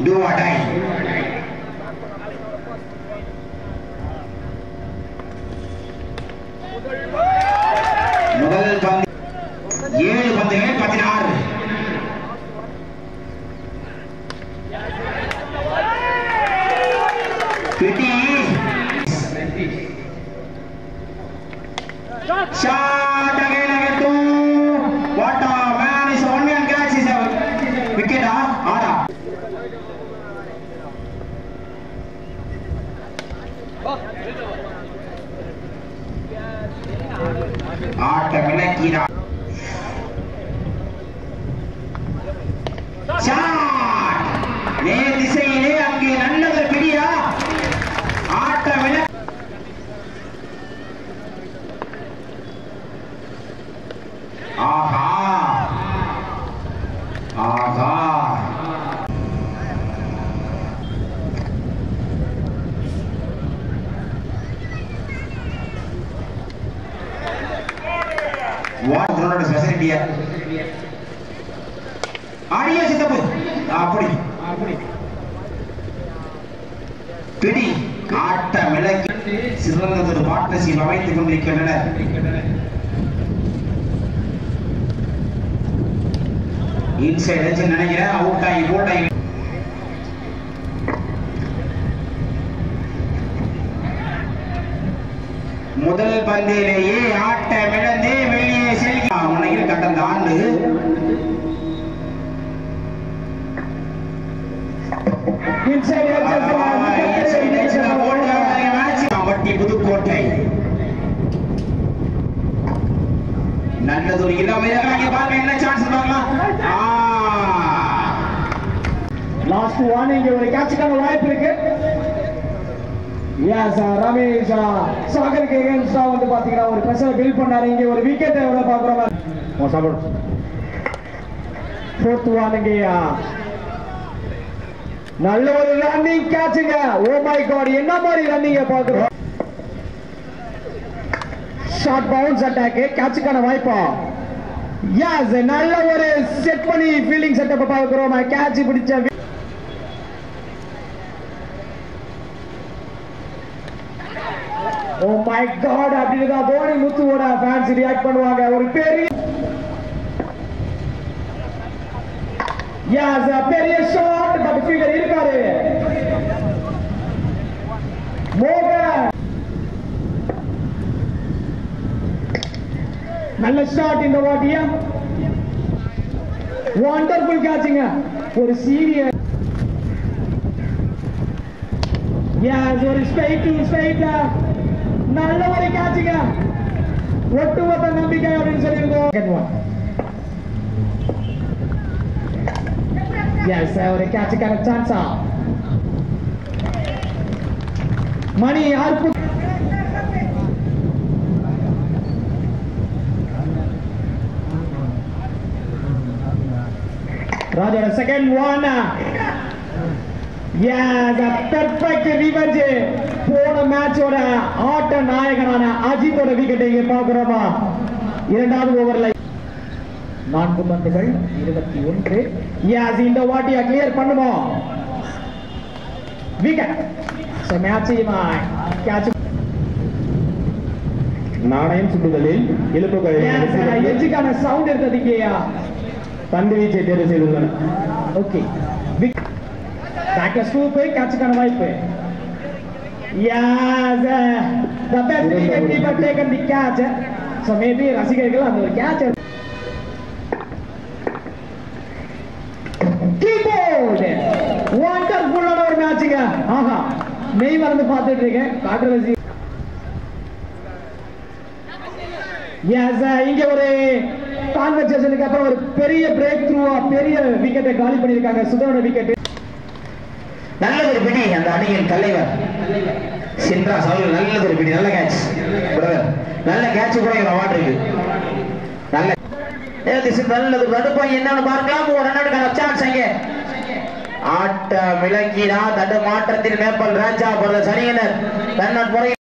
Two அடை முதல் பந்து ஏழு பந்துகள் பதினாறு பிடி Shot again again two. What a man is only on catch is a wicket ah ஆடா ஆட்ட விளக்கிறா ஷாட் நேர் திசையிலே அங்கே நல்லது பிடியா ஆட்ட விள ஆஹா ஆஹா வாட் உன்னோட ஸ்பெஷாலிட்டியா ஆடியா சித்தப்பு அப்படி பிடி ஆட்ட விளக்கி சிறந்ததொரு பார்ட்னர்ஷிப் அமைத்துக் கொண்டிருக்கின்றனர் இன்சைட் வச்சு நினைக்கிறேன் அவுட் ஆகி போட் ஆகி முதல் பந்திலேயே ஆட்ட விழுந்து வெளியே செல்கி உனக்கு கடந்த ஆண்டு வட்டி புதுக்கோட்டை நல்லது ஒரு இல்லாம பாருங்க என்ன சான்ஸ் பார்க்கலாம் ஆ. லாஸ்ட் ஒன் இங்க ஒரு கேட்சுக்கான வாய்ப்பு இருக்கு எஸ் ரமேஷ் சாகருக்கு எகேன்ஸ்டா வந்து பாத்தீங்கன்னா ஒரு பிரஷர் பில்ட் பண்ணாரு இங்க ஒரு விக்கெட் எவ்வளவு பாக்குறோம் ஃபோர்த் ஒன் இங்க நல்ல ஒரு ரன்னிங் கேட்சுங்க ஓ மை காட் என்ன மாதிரி ரன்னிங்க பாக்குறோம் ஷார்ட் பவுன்ஸ் அட்டாக் கேட்சுக்கான வாய்ப்பா எஸ் நல்ல ஒரு செட் பண்ணி ஃபீல்டிங் செட்டப் பார்க்கிறோம் கேட்ச் பிடிச்ச ஓ மை காட் அப்படின்னு தான் தோனி முத்துவோட ஃபேன்ஸ் ரியாக்ட் பண்ணுவாங்க ஒரு பெரிய எஸ் பெரிய ஷாட் பட் ஃபீல்டர் இருக்காரு மோகன் நல்ல ஷாட் இந்த வாட்டியா வண்டர்ஃபுல் கேட்சிங்க ஒரு சீரியஸ் எஸ் ஒரு ஸ்ட்ரைட் டு ஸ்ட்ரைட் நல்ல ஒரு கேட்சிங்க ஒட்டுமொத்த நம்பிக்கை அப்படின்னு சொல்லியிருக்கோம் எஸ் ஒரு கேட்சுக்கான சான்ஸா மணி அற்புத ராஜோட second one Yes, a perfect revenge. போன மேட்சோட ஆட்ட நாயகனான அஜித்தோட விக்கெட்டை இங்க பார்க்கிறோமா இரண்டாவது ஓவர்ல நான்கு பந்துகள் இருபத்தி ஒன்று Yes, இந்த வாட்டியா கிளியர் பண்ணுவோம் விக்கெட் ஸோ மேட்சையும் கேட்ச் நாணயம் சுட்டுதலில் இழுப்புகள் எஜ்ஜுக்கான சவுண்ட் இருந்தது இங்கேயா பந்து வீச்சை தேர்வு செய்துள்ளனர் ஓகே பேக்ல ஸ்கூப் கேட்சுக்கான வாய்ப்பு Yes, uh, the best wicket keeper taken the catch. So maybe ரசிகர்கள் அந்த ஒரு catch கீபோர்டு வண்டர்ஃபுல்லான ஒரு மேட்சுங்க ஆஹா மெய் மறந்து பார்த்துட்டு இருக்கேன் காட்டுறது எஸ் இங்க ஒரு கான்வர்சேஷனுக்கு அப்புறம் ஒரு பெரிய பிரேக் த்ரூவா பெரிய விக்கெட்டை காலி பண்ணிருக்காங்க சுதரோட விக்கெட் நல்லதொரு பிடி அந்த அணியின் தலைவர் சின்ராஸ் அவர்கள் நல்லதொரு பிடி நல்ல கேட்ச் பிரதர் நல்ல கேட்ச் கூட இவர் அவார்ட் இருக்கு நல்ல ஏ, this is நல்லது தடுப்பாங்க என்னன்னு பார்க்கலாம் ஒரு ரன்னுக்கான சான்ஸ் அங்கே ஆட்ட விளக்கினா தடு மாற்றத்தில் மேப்பல் ராஜா போற சனியினர் ரன் அவுட்